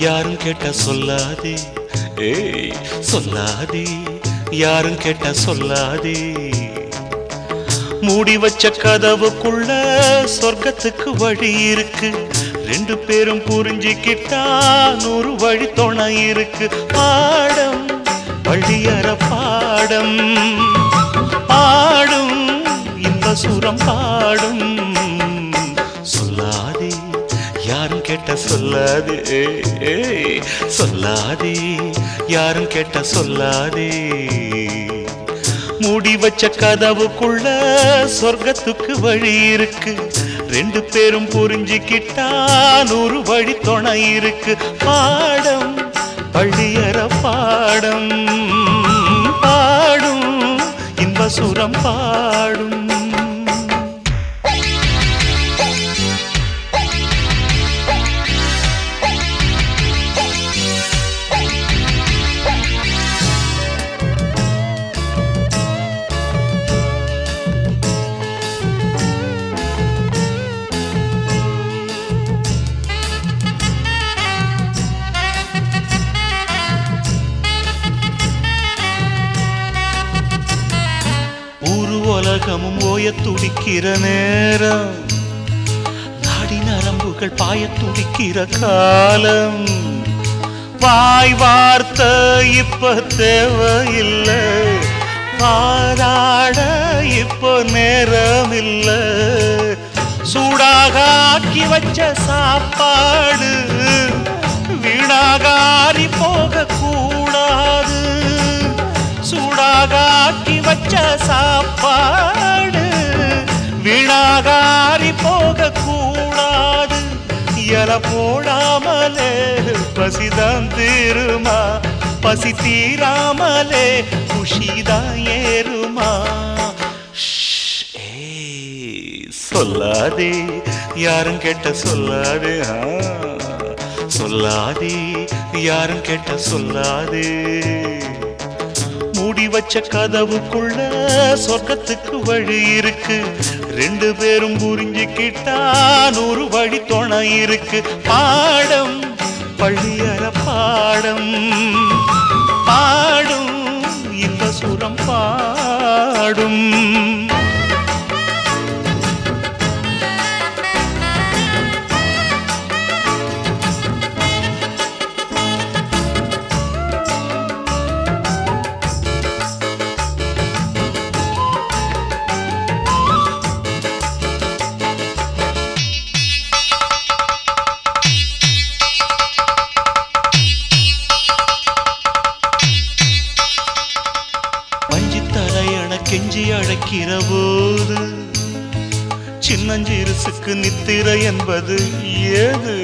யாரும் கேட்ட சொல்லாதே ஏய் சொல்லாதே யாரும் கேட்ட சொல்லாதே மூடி வச்ச கதவுக்குள்ள சொர்க்கத்துக்கு வழி இருக்கு ரெண்டு பேரும் புரிஞ்சுக்கிட்டா நூறு வழி துணை இருக்கு பாடம் வழியற பாடம் பாடும் இந்த சுரம் பாடும் சொல்லாதே யாரும் கேட்ட சொல்லாதே ஏய், சொல்லாதே யாரும் கேட்ட சொல்லாதே மூடி வச்ச கதவுக்குள்ள சொர்க்கத்துக்கு வழி இருக்கு ரெண்டு பேரும் புரிஞ்சுக்கிட்டா நூறு வழி துணை இருக்கு பாடம் பள்ளியற பாடம் பாடும் இன்ப சுரம் பாடும் ஊரு உலகமும் ஓய துடிக்கிற நேரம் நாடி நரம்புகள் பாய துடிக்கிற காலம் வாய் வார்த்தை இப்ப தேவையில்லை பாராட இப்போ நேரம் இல்ல சூடாக ஆக்கி வச்ச சாப்பாடு வீணாக ஆறி போக கூடாது சூடாக ஆக்கி வச்ச சாப்பாடு வீணாக ஆறி போக கூடாது இல போடாமலே பசிதான் தீருமா பசி தீராமலே குஷிதான் ஏறுமா ஷ், ஏய், சொல்லாதே யாரும் கேட்ட சொல்லாதே ஆ, சொல்லாதே யாரும் கேட்ட சொல்லாதே மூடி வச்ச கதவுக்குள்ள சொர்க்கத்துக்கு வழி இருக்கு ரெண்டு பேரும் புரிஞ்சுக்கிட்டா நூறு வழி துணை இருக்கு பாடம் பள்ளியற பாடம் பாடும் இந்த சுரம் பாடும் பஞ்சு தலையண கெஞ்சி அழைக்கிற போது சின்னஞ்சிறுசுக்கு நித்திர என்பது ஏது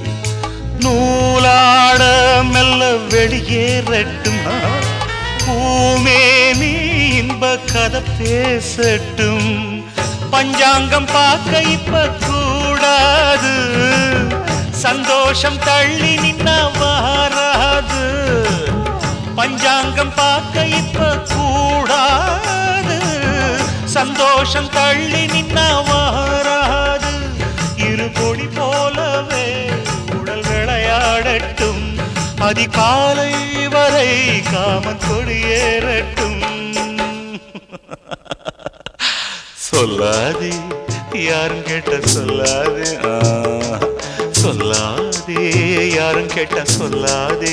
நூலாட மெல்ல வெளியேறட்டும் பூமே நீ இன்ப கதை பேசட்டும் பஞ்சாங்கம் பார்க்க இப்ப கூடாது சந்தோஷம் தள்ளி நின்ன வாராது பஞ்சாங்கம் பார்க்க இப்ப கூடாது சந்தோஷம் தள்ளி நின்ன வாராது இரு கொடி போலவே உடல் விளையாடட்டும் அதிகாலை வரை காமன் கொடியேறட்டும் சொல்லாதே யாரும் கேட்ட சொல்லாதே ஆ, சொல்லாதே யாரும் கேட்ட சொல்லாதே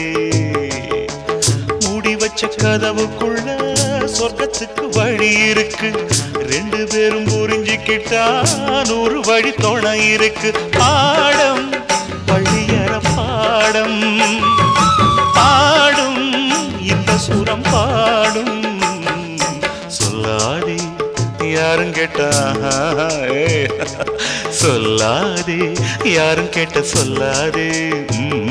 மூடி வச்ச கதவுக்குள்ள சொர்க்கத்துக்கு வழி இருக்கு ரெண்டு பேரும் புரிஞ்சுக்கிட்டா நூறு வழி துணை இருக்கு பாடம் பள்ளியற பாடம் பாடும் இந்த சுரம் பாடும் சொல்லாதே யாரும் கேட்டா ஏய், சொல்லாதே யாரும் கேட்ட சொல்லாதே ம்